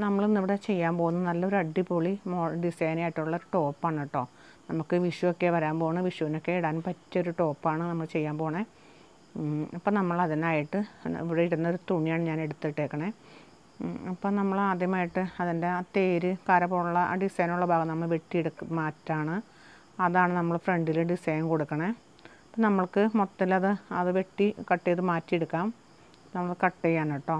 നമ്മൾ ഇന്നിവിടെ ചെയ്യാൻ പോകുന്ന നല്ലൊരു അടിപൊളി മോ ഡിസൈനായിട്ടുള്ള ടോപ്പാണ് കേട്ടോ നമുക്ക് വിഷുവൊക്കെ വരാൻ പോണ വിഷുവിനൊക്കെ ഇടാൻ പറ്റിയൊരു ടോപ്പാണ് നമ്മൾ ചെയ്യാൻ പോണേ അപ്പം നമ്മൾ അതിനായിട്ട് ഇവിടെ ഇടുന്നൊരു തുണിയാണ് ഞാൻ എടുത്തിട്ടേക്കണേ അപ്പം നമ്മൾ ആദ്യമായിട്ട് അതിൻ്റെ ആ തേര് കര പോലുള്ള ആ ഡിസൈനുള്ള ഭാഗം നമ്മൾ വെട്ടിയെടുക്ക മാറ്റാണ് അതാണ് നമ്മൾ ഫ്രണ്ടിൽ ഡിസൈൻ കൊടുക്കണേ അപ്പം നമ്മൾക്ക് മൊത്തത്തിലത് അത് വെട്ടി കട്ട് ചെയ്ത് മാറ്റിയെടുക്കാം നമ്മൾ കട്ട് ചെയ്യാൻ കേട്ടോ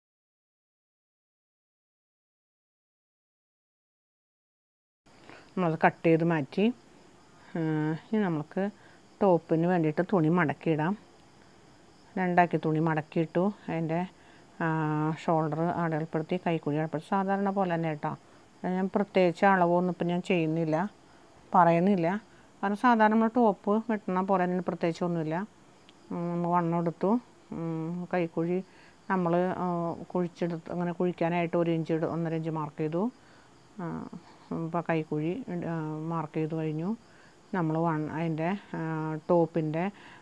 നമ്മളത് കട്ട് ചെയ്ത് മാറ്റി ഇനി നമുക്ക് ടോപ്പിന് വേണ്ടിയിട്ട് തുണി മടക്കിയിടാം രണ്ടാക്കി തുണി മടക്കിയിട്ടു അതിൻ്റെ ഷോൾഡർ അടയാളപ്പെടുത്തി കൈക്കുഴി അടയാളപ്പെടുത്തി സാധാരണ പോലെ തന്നെ കേട്ടോ ഞാൻ പ്രത്യേകിച്ച് അളവൊന്നും ഇപ്പം ഞാൻ ചെയ്യുന്നില്ല പറയുന്നില്ല കാരണം സാധാരണ നമ്മൾ ടോപ്പ് വെട്ടണ പോലെ തന്നെ പ്രത്യേകിച്ച് ഒന്നുമില്ല വണ്ണം എടുത്തു കൈക്കുഴി നമ്മൾ കുഴിച്ചെടുത്ത് അങ്ങനെ കുഴിക്കാനായിട്ട് ഒരു ഇഞ്ച് ഒന്നര ഇഞ്ച് മാർക്ക് ചെയ്തു ഇപ്പോൾ കൈക്കുഴി മാർക്ക് ചെയ്ത് കഴിഞ്ഞു നമ്മൾ വൺ അതിൻ്റെ ടോപ്പിൻ്റെ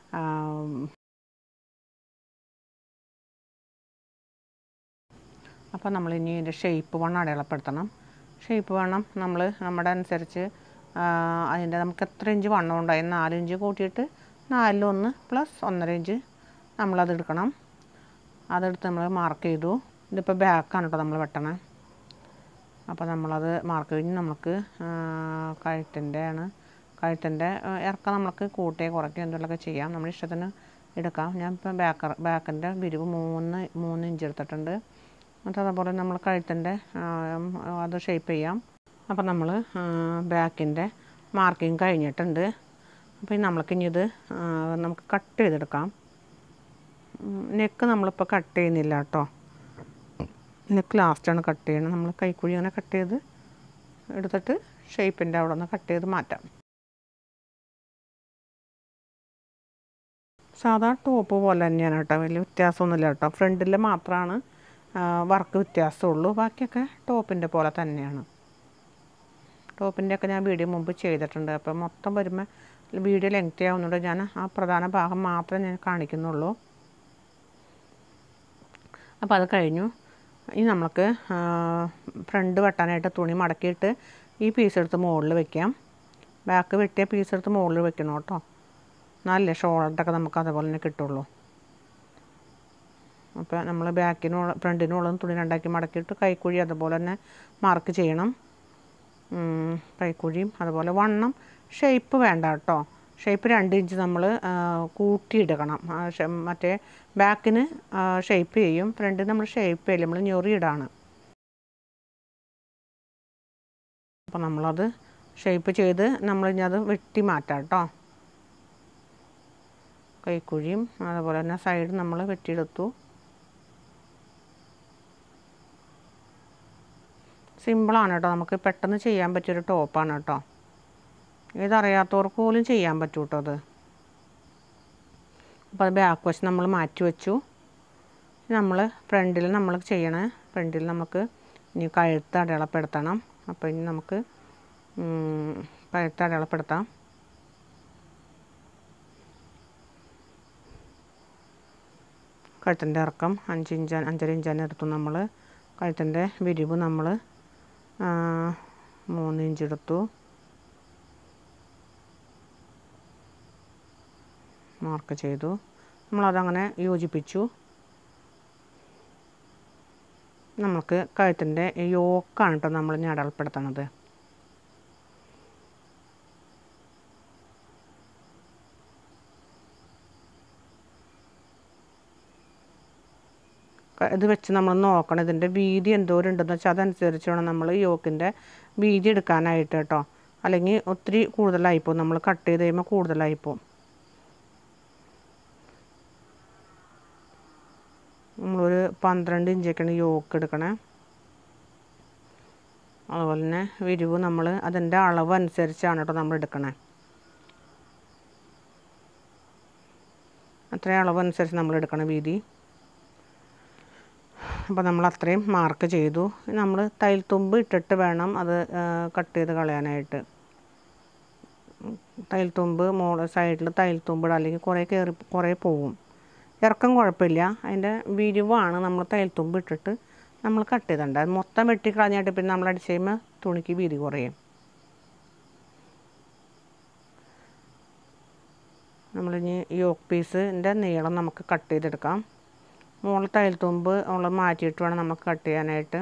അപ്പോൾ നമ്മൾ ഇനി ഇതിൻ്റെ ഷേപ്പ് വേണം അടയാളപ്പെടുത്തണം ഷേപ്പ് വേണം നമ്മൾ നമ്മുടെ അനുസരിച്ച് അതിൻ്റെ നമുക്ക് എത്ര ഇഞ്ച് വണ്ണം ഉണ്ടായി നാല് ഇഞ്ച് കൂട്ടിയിട്ട് നാലിലൊന്ന് പ്ലസ് ഒന്നര ഇഞ്ച് നമ്മളത് എടുക്കണം അതെടുത്ത് നമ്മൾ മാർക്ക് ചെയ്തു ഇതിപ്പോൾ ബാക്കാണ് കേട്ടോ നമ്മൾ വെട്ടണേ അപ്പോൾ നമ്മളത് മാർക്ക് കഴിഞ്ഞ് നമുക്ക് കഴുത്തിൻ്റെ ആണ് കഴുത്തിൻ്റെ ഇറക്കം നമുക്ക് കൂട്ടുകയോ കുറയ്ക്കുകയോ എന്തെങ്കിലുമൊക്കെ ചെയ്യാം നമ്മുടെ ഇഷ്ടത്തിന് എടുക്കാം ഞാൻ ഇപ്പോൾ ബാക്ക് ബാക്കിൻ്റെ വിരിവ് മൂന്ന് മൂന്ന് ഇഞ്ച് എടുത്തിട്ടുണ്ട് എന്നിട്ട് അതുപോലെ നമ്മൾ കഴുത്തിൻ്റെ അത് ഷേപ്പ് ചെയ്യാം അപ്പോൾ നമ്മൾ ബാക്കിൻ്റെ മാർക്കിങ് കഴിഞ്ഞിട്ടുണ്ട് അപ്പോൾ നമ്മൾക്ക് ഇനി ഇത് നമുക്ക് കട്ട് ചെയ്തെടുക്കാം നെക്ക് നമ്മളിപ്പോൾ കട്ട് ചെയ്യുന്നില്ല കേട്ടോ നെക്ക് ലാസ്റ്റാണ് കട്ട് ചെയ്യണം നമ്മൾ കൈക്കുഴി അങ്ങനെ കട്ട് ചെയ്ത് എടുത്തിട്ട് ഷേപ്പിൻ്റെ അവിടെ നിന്ന് കട്ട് ചെയ്ത് മാറ്റാം സാധാ ടോപ്പ് പോലെ തന്നെയാണ് കേട്ടോ വലിയ വ്യത്യാസമൊന്നുമില്ല കേട്ടോ ഫ്രണ്ടിൽ മാത്രമാണ് വർക്ക് വ്യത്യാസമുള്ളൂ ബാക്കിയൊക്കെ ടോപ്പിൻ്റെ പോലെ തന്നെയാണ് ടോപ്പിൻ്റെ ഒക്കെ ഞാൻ വീഡിയോ മുമ്പ് ചെയ്തിട്ടുണ്ട് അപ്പോൾ മൊത്തം വരുമ്പോൾ വീഡിയോ ലെങ്തി ആവുന്നുണ്ട് ഞാൻ ആ പ്രധാന ഭാഗം മാത്രമേ ഞാൻ കാണിക്കുന്നുള്ളൂ അപ്പോൾ അത് കഴിഞ്ഞു ഇനി നമുക്ക് ഫ്രണ്ട് വെട്ടാനായിട്ട് തുണി മടക്കിയിട്ട് ഈ പീസ് എടുത്ത് മുകളിൽ വെക്കാം ബാക്ക് വെട്ടിയ പീസ് എടുത്ത് മുകളിൽ വെക്കണം കേട്ടോ നല്ല ഷോൾഡറൊക്കെ നമുക്ക് അതുപോലെ തന്നെ കിട്ടുള്ളൂ അപ്പോൾ നമ്മൾ ബാക്കിനുള്ള ഫ്രണ്ടിനുള്ളതും തുണി രണ്ടാക്കി മടക്കിയിട്ട് കൈക്കുഴി അതുപോലെ തന്നെ മാർക്ക് ചെയ്യണം കൈക്കുഴിയും അതുപോലെ വണ്ണം ഷേപ്പ് വേണ്ട കേട്ടോ ഷേപ്പ് രണ്ട് ഇഞ്ച് നമ്മൾ കൂട്ടിയിടണം മറ്റേ ബാക്കിന് ഷേപ്പ് ചെയ്യും ഫ്രണ്ടിൽ നമ്മൾ ഷേപ്പ് ചെയ്യില്ല നമ്മൾ ഞൊറിയിടാണ് അപ്പോൾ നമ്മളത് ഷേപ്പ് ചെയ്ത് നമ്മൾ ഇനി അത് വെട്ടി മാറ്റാം കേട്ടോ കൈക്കുഴിയും അതുപോലെ തന്നെ സൈഡ് നമ്മൾ വെട്ടിയെടുത്തു സിമ്പിളാണ് കേട്ടോ നമുക്ക് പെട്ടെന്ന് ചെയ്യാൻ പറ്റിയൊരു ടോപ്പാണ് കേട്ടോ ഇതറിയാത്തവർക്ക് പോലും ചെയ്യാൻ പറ്റും കേട്ടോ അത് അപ്പോൾ അത് ബാക്ക് വശം നമ്മൾ മാറ്റി വെച്ചു നമ്മൾ ഫ്രണ്ടിൽ നമ്മൾ ചെയ്യണ ഫ്രണ്ടിൽ നമുക്ക് ഇനി കഴുത്ത് അടയാളപ്പെടുത്തണം അപ്പോൾ ഇനി നമുക്ക് കഴുത്ത് അടയാളപ്പെടുത്താം കഴുത്തിൻ്റെ ഇറക്കം അഞ്ച് ഇഞ്ച് അഞ്ചര ഇഞ്ചാണ് എടുത്തു നമ്മൾ കഴുത്തിൻ്റെ വിരിവ് നമ്മൾ മൂന്ന് ഇഞ്ച് എടുത്തു മാർക്ക് ചെയ്തു നമ്മളതങ്ങനെ യോജിപ്പിച്ചു നമുക്ക് കഴുത്തിൻ്റെ യോക്കാണ് കേട്ടോ നമ്മൾ ഇനി അടയാളപ്പെടുത്തണത് ഇത് വെച്ച് നമ്മൾ നോക്കണം ഇതിൻ്റെ വീതി എന്തോരം ഉണ്ടെന്ന് വെച്ചാൽ അതനുസരിച്ച് വേണം നമ്മൾ യോക്കിൻ്റെ വീതി എടുക്കാനായിട്ട് കേട്ടോ അല്ലെങ്കിൽ ഒത്തിരി കൂടുതലായിപ്പോവും നമ്മൾ കട്ട് ചെയ്ത് കഴിയുമ്പോൾ കൂടുതലായിപ്പോവും നമ്മളൊരു പന്ത്രണ്ട് ഇഞ്ചൊക്കെയാണ് യോക്ക് എടുക്കണേ അതുപോലെ തന്നെ വിരിവ് നമ്മൾ അതിൻ്റെ അളവ് അനുസരിച്ചാണ് കേട്ടോ നമ്മൾ എടുക്കണേ അത്രയും അളവ് അനുസരിച്ച് നമ്മൾ എടുക്കണം വീതി അപ്പോൾ നമ്മൾ അത്രയും മാർക്ക് ചെയ്തു നമ്മൾ തയ്യൽ തുമ്പ് ഇട്ടിട്ട് വേണം അത് കട്ട് ചെയ്ത് കളയാനായിട്ട് തയ്യൽ തുമ്പ് മോൾ സൈഡിൽ തയ്യൽ തുമ്പ് ഇടാം അല്ലെങ്കിൽ കുറേ കയറി കുറേ പോവും ഇറക്കം കുഴപ്പമില്ല അതിൻ്റെ വിരിവാണ് നമ്മൾ തയ്യൽ തുമ്പ് ഇട്ടിട്ട് നമ്മൾ കട്ട് ചെയ്തിട്ടുണ്ട് അത് മൊത്തം വെട്ടി കളഞ്ഞിട്ട് പിന്നെ നമ്മൾ അടിച്ച് കഴിയുമ്പോൾ തുണിക്ക് വീതി കുറയും നമ്മളിനി യോക്ക് പീസിൻ്റെ നീളം നമുക്ക് കട്ട് ചെയ്തെടുക്കാം മുകളിൽ തയ്യൽ തുമ്പ് നമ്മൾ മാറ്റിയിട്ട് വേണം നമുക്ക് കട്ട് ചെയ്യാനായിട്ട്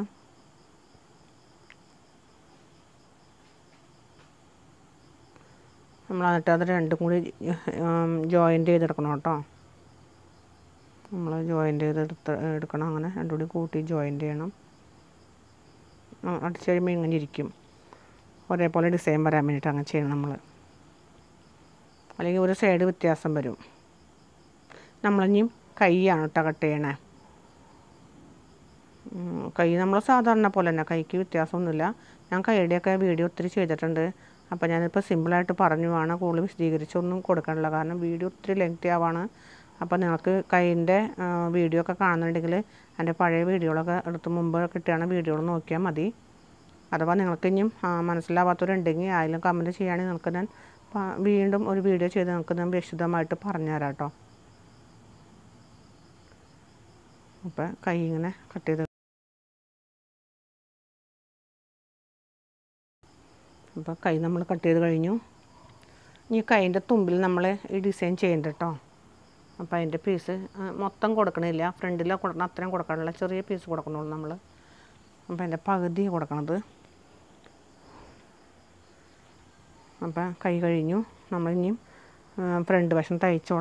നമ്മൾ എന്നിട്ട് അത് രണ്ടും കൂടി ജോയിൻ്റ് ചെയ്തെടുക്കണം കേട്ടോ നമ്മൾ ജോയിൻ്റ് ചെയ്തെടുത്ത് എടുക്കണം അങ്ങനെ രണ്ടും കൂടി കൂട്ടി ജോയിൻ്റ് ചെയ്യണം അടിച്ച് കഴിയുമ്പോൾ ഇങ്ങനെ ഇരിക്കും ഒരേപോലെ ഡിസൈൻ വരാൻ വേണ്ടിയിട്ട് അങ്ങനെ ചെയ്യണം നമ്മൾ അല്ലെങ്കിൽ ഒരു സൈഡ് വ്യത്യാസം വരും നമ്മളിനി കൈയാണ് കേട്ടോ കട്ട് ചെയ്യണേ കൈ നമ്മൾ സാധാരണ പോലെ തന്നെ കൈക്ക് വ്യത്യാസമൊന്നുമില്ല ഞാൻ കൈയുടെയൊക്കെ വീഡിയോ ഒത്തിരി ചെയ്തിട്ടുണ്ട് അപ്പോൾ ഞാനിപ്പോൾ സിമ്പിളായിട്ട് പറഞ്ഞുവാണ് കൂടുതൽ വിശദീകരിച്ചൊന്നും കൊടുക്കാനില്ല കാരണം വീഡിയോ ഒത്തിരി ലെങ്തി ആവാണ് അപ്പോൾ നിങ്ങൾക്ക് കൈയിൻ്റെ വീഡിയോ ഒക്കെ കാണുന്നുണ്ടെങ്കിൽ എൻ്റെ പഴയ വീഡിയോകളൊക്കെ എടുത്ത് മുമ്പ് കിട്ടുകയാണ് വീഡിയോകൾ നോക്കിയാൽ മതി അഥവാ നിങ്ങൾക്ക് ഇനിയും മനസ്സിലാവാത്തവരുണ്ടെങ്കിൽ ആയാലും കമൻറ്റ് ചെയ്യുകയാണെങ്കിൽ നിങ്ങൾക്ക് ഞാൻ വീണ്ടും ഒരു വീഡിയോ ചെയ്ത് നിങ്ങൾക്ക് ഞാൻ വിശദമായിട്ട് പറഞ്ഞുതരാം കേട്ടോ അപ്പോൾ കൈ ഇങ്ങനെ കട്ട് ചെയ്ത് അപ്പോൾ കൈ നമ്മൾ കട്ട് ചെയ്ത് കഴിഞ്ഞു ഇനി കൈൻ്റെ തുമ്പിൽ നമ്മൾ ഈ ഡിസൈൻ ചെയ്യേണ്ട കേട്ടോ അപ്പോൾ അതിൻ്റെ പീസ് മൊത്തം കൊടുക്കണില്ല ഫ്രണ്ടിൽ കൊടുക്കണം അത്രയും കൊടുക്കാനുള്ള ചെറിയ പീസ് കൊടുക്കണുള്ളൂ നമ്മൾ അപ്പോൾ അതിൻ്റെ പകുതി കൊടുക്കണത് അപ്പോൾ കൈ കഴിഞ്ഞു നമ്മൾ ഇനിയും ഫ്രണ്ട് വശം തയ്ച്ചു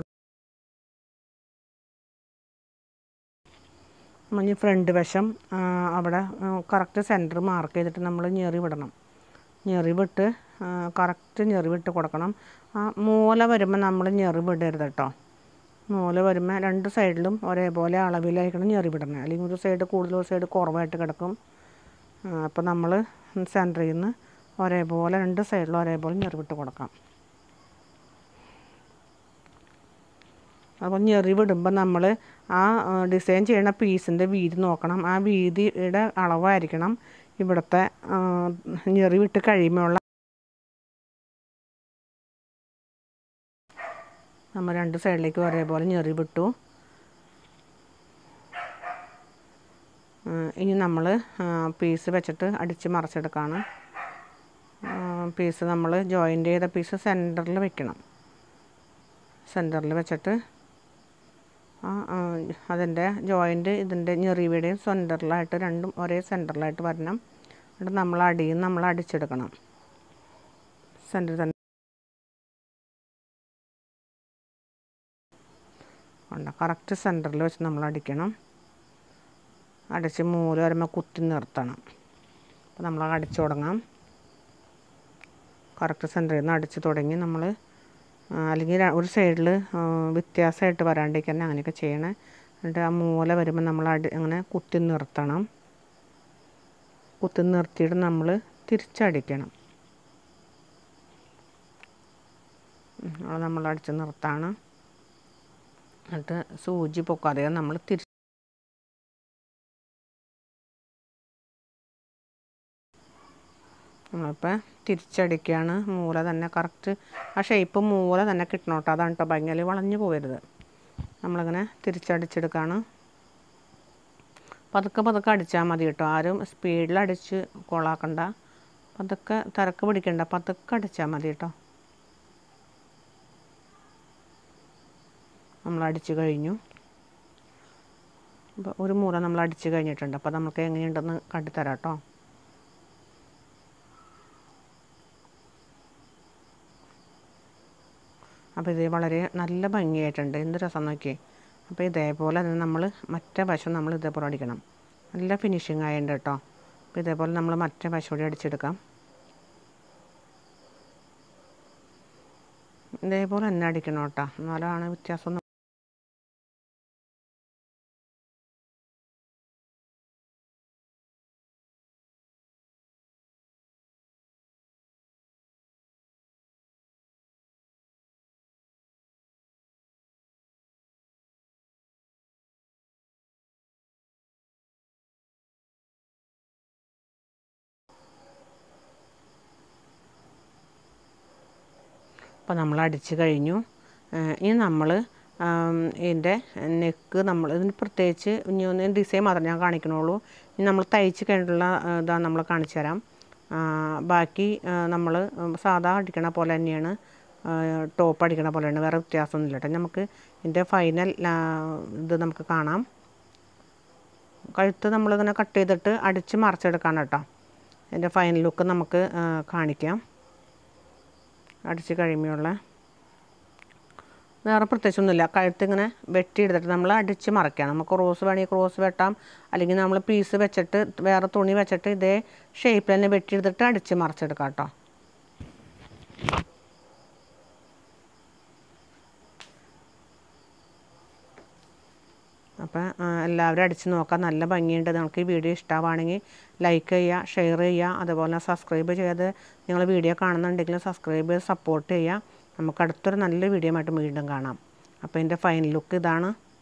നമ്മൾ ഇനി ഫ്രണ്ട് വശം അവിടെ കറക്റ്റ് സെൻറ്റർ മാർക്ക് ചെയ്തിട്ട് നമ്മൾ ഞെറി വിടണം ഞെറി വിട്ട് കറക്റ്റ് ഞെറി വിട്ട് കൊടുക്കണം ആ മൂല വരുമ്പോൾ നമ്മൾ ഞെറി വിടരുത് കേട്ടോ മൂല വരുമ്പോൾ രണ്ട് സൈഡിലും ഒരേപോലെ അളവിലായിരിക്കണം ഞെറി വിടണം അല്ലെങ്കിൽ ഒരു സൈഡ് കൂടുതൽ ഒരു സൈഡ് കുറവായിട്ട് കിടക്കും അപ്പോൾ നമ്മൾ സെൻറ്ററിൽ നിന്ന് ഒരേപോലെ രണ്ട് സൈഡിലും ഒരേപോലെ ഞെറി വിട്ട് കൊടുക്കാം അപ്പോൾ ഞെറി വിടുമ്പോൾ നമ്മൾ ആ ഡിസൈൻ ചെയ്യുന്ന പീസിൻ്റെ വീതി നോക്കണം ആ വീതിയുടെ അളവായിരിക്കണം ഇവിടുത്തെ ഞെറി വിട്ട് കഴിയുമ്പോഴുള്ള നമ്മൾ രണ്ട് സൈഡിലേക്ക് ഒരേപോലെ ഞെറി വിട്ടു ഇനി നമ്മൾ പീസ് വെച്ചിട്ട് അടിച്ച് മറച്ചെടുക്കുകയാണ് പീസ് നമ്മൾ ജോയിൻ്റ് ചെയ്ത പീസ് സെൻറ്ററിൽ വെക്കണം സെൻറ്ററിൽ വെച്ചിട്ട് അതിൻ്റെ ജോയിൻ്റ് ഇതിൻ്റെ ഞെറിയുടെയും സെൻറ്ററിലായിട്ട് രണ്ടും ഒരേ സെൻറ്ററിലായിട്ട് വരണം എന്നിട്ട് നമ്മൾ അടിയിൽ നമ്മൾ അടിച്ചെടുക്കണം സെൻറ്ററിൽ തന്നെ ഉണ്ട് കറക്റ്റ് സെൻറ്ററിൽ വെച്ച് നമ്മൾ അടിക്കണം അടിച്ച് മൂല വരുമ്പോൾ കുത്തി നിർത്തണം അപ്പോൾ നമ്മൾ അടിച്ചു തുടങ്ങാം കറക്റ്റ് സെൻറ്ററിൽ നിന്ന് അടിച്ച് തുടങ്ങി നമ്മൾ അല്ലെങ്കിൽ ഒരു സൈഡിൽ വ്യത്യാസമായിട്ട് വരാണ്ടിരിക്കാൻ അങ്ങനെയൊക്കെ ചെയ്യണേ എന്നിട്ട് ആ മൂല വരുമ്പോൾ നമ്മൾ അടി അങ്ങനെ കുത്തി നിർത്തണം കുത്തി നിർത്തിയിട്ട് നമ്മൾ തിരിച്ചടിക്കണം അത് നമ്മൾ അടിച്ച് നിർത്താണ് എന്നിട്ട് സൂചി പൊക്കാതെ നമ്മൾ തിരിച്ച് നമ്മളിപ്പോൾ തിരിച്ചടിക്കുകയാണ് മൂല തന്നെ കറക്റ്റ് ആ ഷേപ്പ് മൂല തന്നെ കിട്ടണം കേട്ടോ അതാണ് കേട്ടോ ഭയങ്കര വളഞ്ഞു പോകരുത് നമ്മളിങ്ങനെ തിരിച്ചടിച്ചെടുക്കുകയാണ് പതുക്കെ പതുക്കെ അടിച്ചാൽ മതി കേട്ടോ ആരും സ്പീഡിൽ അടിച്ച് കൊളാക്കണ്ട പതുക്കെ തിരക്ക് പിടിക്കണ്ട പതുക്കെ അടിച്ചാൽ മതി കേട്ടോ നമ്മൾ അടിച്ച് കഴിഞ്ഞു അപ്പോൾ ഒരു മൂല നമ്മൾ അടിച്ച് കഴിഞ്ഞിട്ടുണ്ട് അപ്പോൾ നമുക്ക് എങ്ങനെയുണ്ടെന്ന് കാട്ടിത്തരാം കേട്ടോ അപ്പോൾ ഇത് വളരെ നല്ല ഭംഗിയായിട്ടുണ്ട് എന്ത് രസം നോക്കിയേ അപ്പോൾ ഇതേപോലെ തന്നെ നമ്മൾ മറ്റേ വശം നമ്മൾ ഇതേപോലെ അടിക്കണം നല്ല ഫിനിഷിങ് ആയിട്ടുണ്ട് കേട്ടോ അപ്പോൾ ഇതേപോലെ നമ്മൾ മറ്റേ വശം കൂടി അടിച്ചെടുക്കാം ഇതേപോലെ തന്നെ അടിക്കണം കേട്ടോ എന്നാലാണ് വ്യത്യാസം അപ്പോൾ നമ്മൾ അടിച്ച് കഴിഞ്ഞു ഇനി നമ്മൾ ആം, ഇതിൻ്റെ നെക്ക് നമ്മൾ ഇതിന് പ്രത്യേകിച്ച് ഇനി ഒന്ന് ഡിസൈൻ മാത്രം ഞാൻ കാണിക്കണുള്ളൂ ഇനി നമ്മൾ തയ്ച്ച് കഴിഞ്ഞിട്ടുള്ള ആ, ഇതാ നമ്മൾ കാണിച്ചു തരാം ആ, ബാക്കി നമ്മൾ സാധാ അടിക്കണ പോലെ തന്നെയാണ് ടോപ്പ് അടിക്കണ പോലെയാണ് വേറെ വ്യത്യാസമൊന്നുമില്ല കേട്ടോ നമുക്ക് ഇതിൻ്റെ ഫൈനൽ ഇത് നമുക്ക് കാണാം കഴുത്ത് നമ്മളിങ്ങനെ കട്ട് ചെയ്തിട്ട് അടിച്ച് മറിച്ചെടുക്കാണ് കേട്ടോ ഇതിൻ്റെ ഫൈനൽ ലുക്ക് നമുക്ക് ആ, കാണിക്കാം അടിച്ച് കഴിയുമ്പോഴുള്ള വേറെ പ്രത്യേകിച്ചൊന്നുമില്ല കഴുത്ത് ഇങ്ങനെ വെട്ടിയെടുത്തിട്ട് നമ്മൾ അടിച്ച് മറയ്ക്കാം നമുക്ക് ക്രോസ് വേണമെങ്കിൽ ക്രോസ് വെട്ടാം അല്ലെങ്കിൽ നമ്മൾ പീസ് വെച്ചിട്ട് വേറെ തുണി വെച്ചിട്ട് ഇതേ ഷേപ്പിൽ തന്നെ വെട്ടിയെടുത്തിട്ട് അടിച്ച് മറിച്ചെടുക്കാം കേട്ടോ അപ്പോൾ എല്ലാവരും അടിച്ച് നോക്കാം നല്ല ഭംഗിയുണ്ട് നിങ്ങൾക്ക് ഈ വീഡിയോ ഇഷ്ടമാണെങ്കിൽ ലൈക്ക് ചെയ്യുക ഷെയർ ചെയ്യുക അതുപോലെ സബ്സ്ക്രൈബ് ചെയ്ത് നിങ്ങൾ വീഡിയോ കാണുന്നുണ്ടെങ്കിൽ സബ്സ്ക്രൈബ് ചെയ്ത് സപ്പോർട്ട് ചെയ്യുക നമുക്ക് അടുത്തൊരു നല്ല വീഡിയോ ആയിട്ട് വീണ്ടും കാണാം അപ്പോൾ എൻ്റെ ഫൈനൽ ലുക്ക് ഇതാണ്